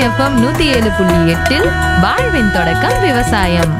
FM நூத்தி ஏழு புள்ளி எட்டில் வாழ்வின் தொடக்கம் விவசாயம்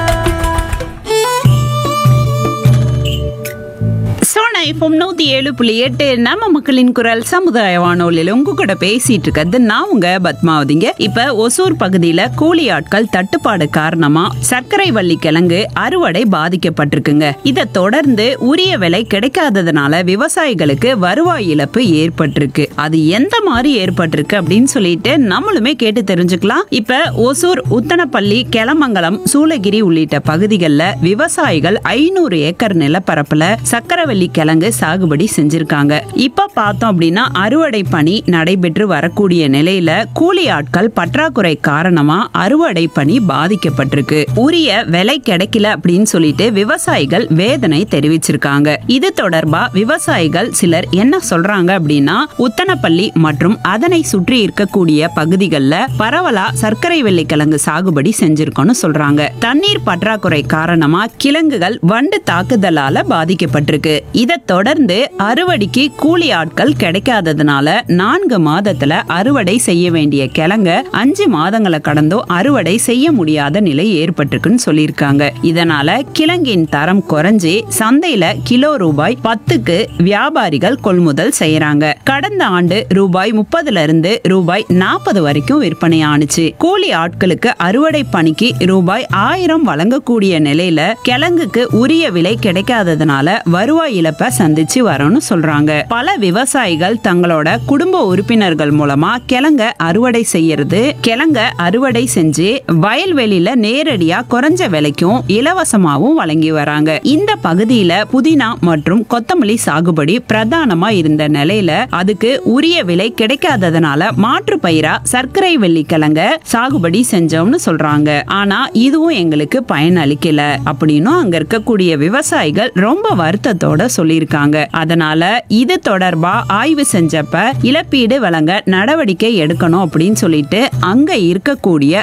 சோனா இப்போ நூத்தி ஏழு புள்ளி எட்டு நம்ம மக்களின் குரல் சமுதாய வானொலியில உங்க கூட பேசிட்டு இருக்கிறது நான் உங்க பத்மாவதிங்க இப்ப ஒசூர் பகுதியில கூலி ஆட்கள் தட்டுப்பாடு காரணமா சர்க்கரை வள்ளி கிழங்கு அறுவடை பாதிக்கப்பட்டிருக்குங்க இதை தொடர்ந்து உரிய விலை கிடைக்காததுனால விவசாயிகளுக்கு வருவாய் இழப்பு ஏற்பட்டிருக்கு அது எந்த மாதிரி ஏற்பட்டிருக்கு அப்படின்னு சொல்லிட்டு நம்மளுமே கேட்டு தெரிஞ்சுக்கலாம் இப்ப ஒசூர் உத்தனப்பள்ளி கெலமங்கலம் சூளகிரி உள்ளிட்ட பகுதிகளில் விவசாயிகள் ஐநூறு ஏக்கர் நிலப்பரப்புல சக்கரவள்ளி கிழங்கு சாகுபடி செஞ்சிருக்காங்க இப்ப பார்த்தோம் அப்படின்னா அறுவடை பணி நடைபெற்று வரக்கூடிய நிலையில கூலி ஆட்கள் பற்றாக்குறை காரணமா அறுவடை பணி பாதிக்கப்பட்டிருக்கு உரிய விலை கிடைக்கல அப்படின்னு சொல்லிட்டு விவசாயிகள் வேதனை தெரிவிச்சிருக்காங்க இது தொடர்பா விவசாயிகள் சிலர் என்ன சொல்றாங்க அப்படின்னா உத்தனப்பள்ளி மற்றும் அதனை சுற்றி இருக்கக்கூடிய பகுதிகளில் பரவலா சர்க்கரை வெள்ளிக்கிழங்கு சாகுபடி செஞ்சிருக்கோம்னு சொல்றாங்க தண்ணீர் பற்றாக்குறை காரணமா கிழங்குகள் வண்டு தாக்குதலால பாதிக்கப்பட்டிருக்கு இதை தொடர்ந்து அறுவடைக்கு கூலி ஆட்கள் கிடைக்காததுனால நான்கு மாதத்துல அறுவடை செய்ய வேண்டிய கிழங்க அஞ்சு மாதங்களை கடந்தோ அறுவடை செய்ய முடியாத நிலை ஏற்பட்டிருக்குன்னு சொல்லியிருக்காங்க இதனால கிழங்கின் தரம் குறைஞ்சி சந்தையில கிலோ ரூபாய் பத்துக்கு வியாபாரிகள் கொள்முதல் செய்யறாங்க கடந்த ஆண்டு ரூபாய் முப்பதுல இருந்து ரூபாய் நாற்பது வரைக்கும் விற்பனை ஆணுச்சு கூலி ஆட்களுக்கு அறுவடை பணிக்கு ரூபாய் ஆயிரம் வழங்கக்கூடிய நிலையில கிழங்குக்கு உரிய விலை கிடைக்காததுனால வருவாய் இழப்பை சந்திச்சு வரோம்னு சொல்றாங்க பல விவசாயிகள் தங்களோட குடும்ப உறுப்பினர்கள் மூலமா கிழங்க அறுவடை செய்யறது கிழங்க அறுவடை செஞ்சு வயல்வெளியில நேரடியா குறைஞ்ச விலைக்கும் இலவசமாவும் வழங்கி வராங்க இந்த பகுதியில புதினா மற்றும் கொத்தமல்லி சாகுபடி பிரதானமா இருந்த நிலையில அதுக்கு உரிய விலை கிடைக்காததுனால மாற்று பயிரா சர்க்கரை வெள்ளிக்கிழங்க சாகுபடி செஞ்சோம்னு சொல்றாங்க ஆனா இதுவும் எங்களுக்கு பயன் அளிக்கல அப்படின்னு அங்க இருக்கக்கூடிய விவசாயிகள் ரொம்ப வருத்தத்தோட சொல்லியிருக்காங்க அதனால இது தொடர்பா ஆய்வு செஞ்சப்ப இழப்பீடு வழங்க நடவடிக்கை எடுக்கணும் அப்படின்னு சொல்லிட்டு அங்க இருக்கக்கூடிய